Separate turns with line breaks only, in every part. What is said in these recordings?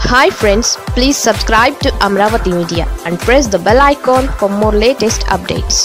hi friends please subscribe to Amaravati media and press the bell icon for more latest updates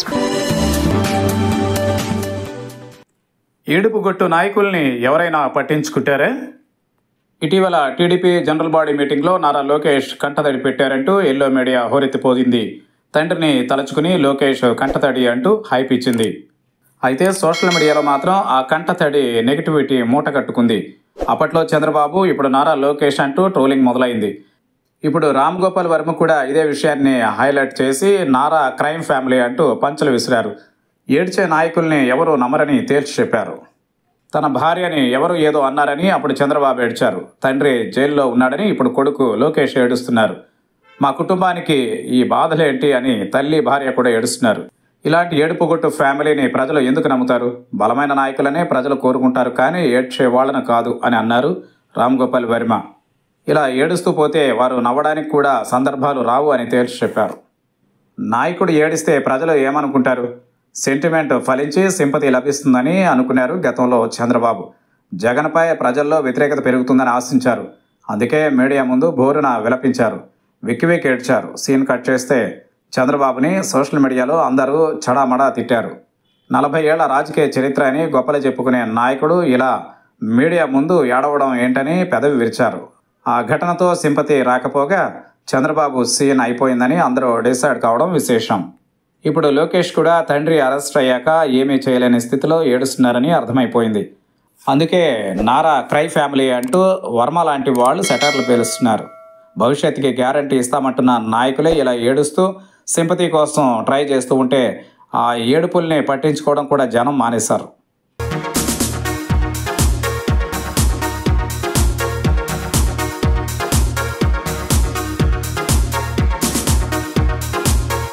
ఏడుపుగొట్టు నాయకుల్ని ఎవరైనా పట్టించుకుంటారే ఇటీవల TDP general body మీటింగ్లో నారా లోకేష్ కంటతడి పెట్టారంటూ ఎల్లో మీడియా హోరెత్తిపోయింది తండ్రిని తలుచుకుని లోకేష్ కంటతడి అంటూ హైప్ ఇచ్చింది అయితే సోషల్ మీడియాలో మాత్రం ఆ కంటతడి నెగిటివిటీ మూట కట్టుకుంది అప్పట్లో చంద్రబాబు ఇప్పుడు నారా లోకేష్ అంటూ ట్రోలింగ్ మొదలైంది ఇప్పుడు రామ్ గోపాల్ వర్మ కూడా ఇదే విషయాన్ని హైలైట్ చేసి నారా క్రైమ్ ఫ్యామిలీ అంటూ పంచలు విసిరారు ఏడ్చే నాయకుల్ని ఎవరు నమ్మరని తేల్చి చెప్పారు తన భార్యని ఎవరు ఏదో అన్నారని అప్పుడు చంద్రబాబు ఏడ్చారు తండ్రి జైల్లో ఉన్నాడని ఇప్పుడు కొడుకు లోకేష్ ఏడుస్తున్నారు మా కుటుంబానికి ఈ బాధలేంటి అని తల్లి భార్య కూడా ఏడుస్తున్నారు ఇలాంటి ఏడుపుగొట్టు ఫ్యామిలీని ప్రజలు ఎందుకు నమ్ముతారు బలమైన నాయకులనే ప్రజలు కోరుకుంటారు కానీ ఏడ్చే వాళ్ళను కాదు అని అన్నారు రామ్ గోపాల్ వర్మ ఇలా ఏడుస్తూ పోతే వారు నవ్వడానికి కూడా సందర్భాలు రావు అని తేల్చి చెప్పారు నాయకుడు ఏడిస్తే ప్రజలు ఏమనుకుంటారు సెంటిమెంట్ ఫలించి సింపతి లభిస్తుందని అనుకున్నారు గతంలో చంద్రబాబు జగన్పై ప్రజల్లో వ్యతిరేకత పెరుగుతుందని ఆశించారు అందుకే మీడియా ముందు బోరున విలపించారు విక్కివికి ఏడ్చారు సీన్ కట్ చేస్తే చంద్రబాబుని సోషల్ మీడియాలో అందరూ చడామడా తిట్టారు నలభై ఏళ్ల రాజకీయ చరిత్ర అని గొప్పలు చెప్పుకునే నాయకుడు ఇలా మీడియా ముందు ఏడవడం ఏంటని పెదవి విరిచారు ఆ ఘటనతో సింపతి రాకపోగా చంద్రబాబు సీన్ అయిపోయిందని అందరూ డిసైడ్ కావడం విశేషం ఇప్పుడు లోకేష్ కూడా తండ్రి అరెస్ట్ అయ్యాక ఏమీ చేయలేని స్థితిలో ఏడుస్తున్నారని అర్థమైపోయింది అందుకే నారా క్రై ఫ్యామిలీ అంటూ వర్మ లాంటి వాళ్ళు సెటర్లు పేలుస్తున్నారు భవిష్యత్తుకి గ్యారంటీ ఇస్తామంటున్న నాయకులే ఇలా ఏడుస్తూ సింపతి కోసం ట్రై చేస్తూ ఉంటే ఆ ఏడుపుల్ని పట్టించుకోవడం కూడా జనం మానేశారు